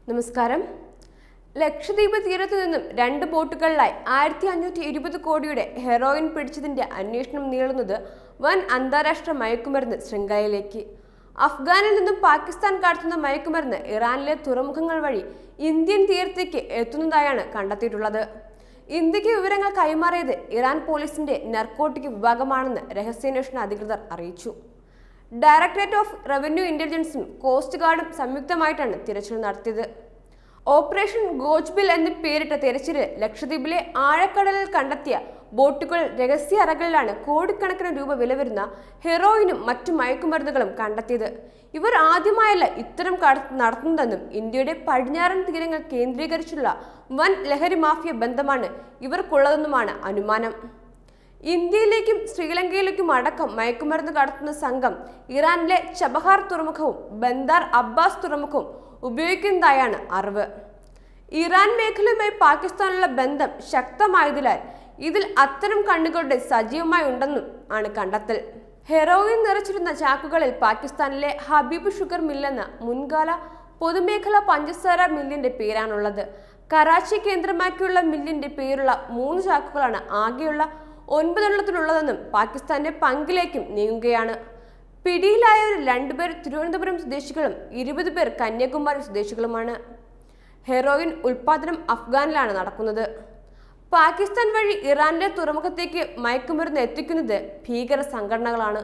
നമസ്കാരം ലക്ഷദ്വീപ് തീരത്തു നിന്നും രണ്ട് ബോട്ടുകളിലായി ആയിരത്തി അഞ്ഞൂറ്റി ഇരുപത് കോടിയുടെ ഹെറോയിൻ പിടിച്ചതിന്റെ അന്വേഷണം നീളുന്നത് വൻ അന്താരാഷ്ട്ര മയക്കുമരുന്ന് ശൃംഖലയിലേക്ക് അഫ്ഗാനിൽ നിന്നും പാകിസ്ഥാൻ കടത്തുന്ന മയക്കുമരുന്ന് ഇറാനിലെ തുറമുഖങ്ങൾ വഴി ഇന്ത്യൻ തീരത്തേക്ക് എത്തുന്നതായാണ് കണ്ടെത്തിയിട്ടുള്ളത് ഇന്ത്യക്ക് വിവരങ്ങൾ കൈമാറിയത് ഇറാൻ പോലീസിന്റെ നർക്കോട്ടിക് വിഭാഗമാണെന്ന് രഹസ്യാന്വേഷണ അധികൃതർ അറിയിച്ചു ഡയറക്ടറേറ്റ് ഓഫ് റവന്യൂ ഇന്റലിജൻസും കോസ്റ്റ് ഗാർഡും സംയുക്തമായിട്ടാണ് തിരച്ചിൽ നടത്തിയത് ഓപ്പറേഷൻ ഗോജ്ബിൽ എന്ന് പേരിട്ട തിരച്ചിലിൽ ലക്ഷദ്വീപിലെ ആഴക്കടലിൽ കണ്ടെത്തിയ ബോട്ടുകൾ രഹസ്യ അറകളിലാണ് കോടിക്കണക്കിന് രൂപ വില വരുന്ന ഹെറോയിനും മറ്റു മയക്കുമരുന്നുകളും കണ്ടെത്തിയത് ഇവർ ആദ്യമായല്ല ഇത്തരം കടത്ത് നടത്തുന്നതെന്നും ഇന്ത്യയുടെ പടിഞ്ഞാറൻ തീരങ്ങൾ കേന്ദ്രീകരിച്ചുള്ള വൻ ലഹരി മാഫിയ ബന്ധമാണ് ഇവർക്കുള്ളതെന്നുമാണ് അനുമാനം ഇന്ത്യയിലേക്കും ശ്രീലങ്കയിലേക്കും അടക്കം മയക്കുമരുന്ന് കടത്തുന്ന സംഘം ഇറാനിലെ ചബഹാർ തുറമുഖവും ബന്ദാർ അബ്ബാസ് തുറമുഖവും ഉപയോഗിക്കുന്നതായാണ് അറിവ് ഇറാൻ മേഖലയുമായി പാകിസ്ഥാനുള്ള ബന്ധം ശക്തമായതിനാൽ ഇതിൽ അത്തരം കണ്ണുകളുടെ സജീവമായി ഉണ്ടെന്നും ആണ് കണ്ടെത്തൽ ഹെറോയിൻ നിറച്ചിരുന്ന ചാക്കുകളിൽ പാകിസ്ഥാനിലെ ഹബീബ് ഷുഗർ മില്ലെന്ന മുൻകാല പൊതുമേഖലാ പഞ്ചസാര മില്ലിന്റെ പേരാണുള്ളത് കറാച്ചി കേന്ദ്രമാക്കിയുള്ള മില്ലിന്റെ പേരുള്ള മൂന്ന് ചാക്കുകളാണ് ആകെയുള്ള ഒൻപതെണ്ണത്തിലുള്ളതെന്നും പാകിസ്ഥാന്റെ പങ്കിലേക്കും നീങ്ങുകയാണ് പിടിയിലായവരിൽ രണ്ടുപേർ തിരുവനന്തപുരം സ്വദേശികളും ഇരുപത് പേർ കന്യാകുമാരി സ്വദേശികളുമാണ് ഹെറോയിൻ ഉൽപാദനം അഫ്ഗാനിലാണ് നടക്കുന്നത് പാകിസ്ഥാൻ വഴി ഇറാനിലെ തുറമുഖത്തേക്ക് മയക്കുമരുന്ന് എത്തിക്കുന്നത് ഭീകര സംഘടനകളാണ്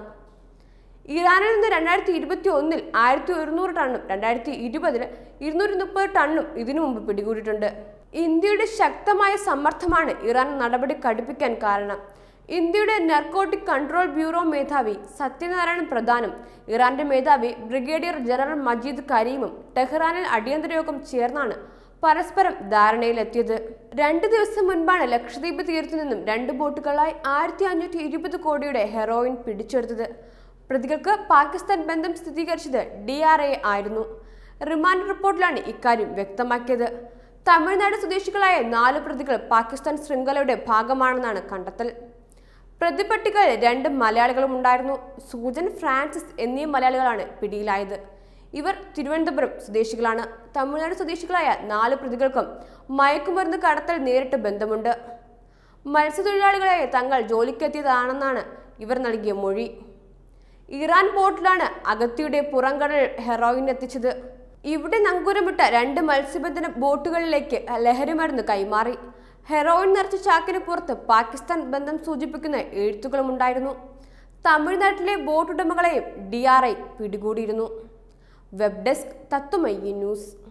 ഇറാനിൽ നിന്ന് രണ്ടായിരത്തി ഇരുപത്തി ഒന്നിൽ ആയിരത്തി ഒരുന്നൂറ് ടണ്ണും രണ്ടായിരത്തി ഇരുപതിൽ ഇരുന്നൂറ്റി മുപ്പത് ടണ്ണും ഇതിനു മുമ്പ് പിടികൂടിയിട്ടുണ്ട് ഇന്ത്യയുടെ ശക്തമായ സമ്മർദ്ദമാണ് ഇറാൻ നടപടി കടുപ്പിക്കാൻ കാരണം ഇന്ത്യയുടെ നർക്കോട്ടിക് കൺട്രോൾ ബ്യൂറോ മേധാവി സത്യനാരായണ പ്രധാനും ഇറാന്റെ മേധാവി ബ്രിഗേഡിയർ ജനറൽ മജീദ് കരീമും ടെഹ്റാനിൽ അടിയന്തര യോഗം ചേർന്നാണ് പരസ്പരം ധാരണയിലെത്തിയത് രണ്ട് ദിവസം മുൻപാണ് ലക്ഷദ്വീപ് തീരത്തു നിന്നും രണ്ട് ബോട്ടുകളായി ആയിരത്തി അഞ്ഞൂറ്റി ഇരുപത് കോടിയുടെ ഹെറോയിൻ പിടിച്ചെടുത്തത് പ്രതികൾക്ക് പാകിസ്ഥാൻ ബന്ധം സ്ഥിരീകരിച്ചത് ഡി ആർ എ ആയിരുന്നു റിമാൻഡ് റിപ്പോർട്ടിലാണ് ഇക്കാര്യം വ്യക്തമാക്കിയത് തമിഴ്നാട് സ്വദേശികളായ നാല് പ്രതികൾ പാകിസ്ഥാൻ ശൃംഖലയുടെ ഭാഗമാണെന്നാണ് കണ്ടെത്തൽ പ്രതിപട്ടികയിൽ രണ്ട് മലയാളികളും ഉണ്ടായിരുന്നു സൂജൻ ഫ്രാൻസിസ് എന്നീ മലയാളികളാണ് പിടിയിലായത് ഇവർ തിരുവനന്തപുരം സ്വദേശികളാണ് തമിഴ്നാട് സ്വദേശികളായ നാല് പ്രതികൾക്കും മയക്കുമരുന്ന് കടത്തൽ നേരിട്ട് ബന്ധമുണ്ട് മത്സ്യത്തൊഴിലാളികളായ തങ്ങൾ ജോലിക്കെത്തിയതാണെന്നാണ് ഇവർ നൽകിയ മൊഴി ഇറാൻ പോർട്ടിലാണ് അഗത്തിയുടെ പുറംകടൽ ഹെറോയിൻ എത്തിച്ചത് ഇവിടെ നങ്കൂരമിട്ട രണ്ട് മത്സ്യബന്ധന ബോട്ടുകളിലേക്ക് ലഹരിമരുന്ന് കൈമാറി ഹെറോയിൻ നിറച്ച ചാക്കിന് പുറത്ത് പാകിസ്ഥാൻ ബന്ധം സൂചിപ്പിക്കുന്ന എഴുത്തുകളും ഉണ്ടായിരുന്നു തമിഴ്നാട്ടിലെ ബോട്ടുടമകളെയും ഡി ആർ ഐ പിടികൂടിയിരുന്നു വെബ് ഡെസ്ക് തത്തുമയ്യ ന്യൂസ്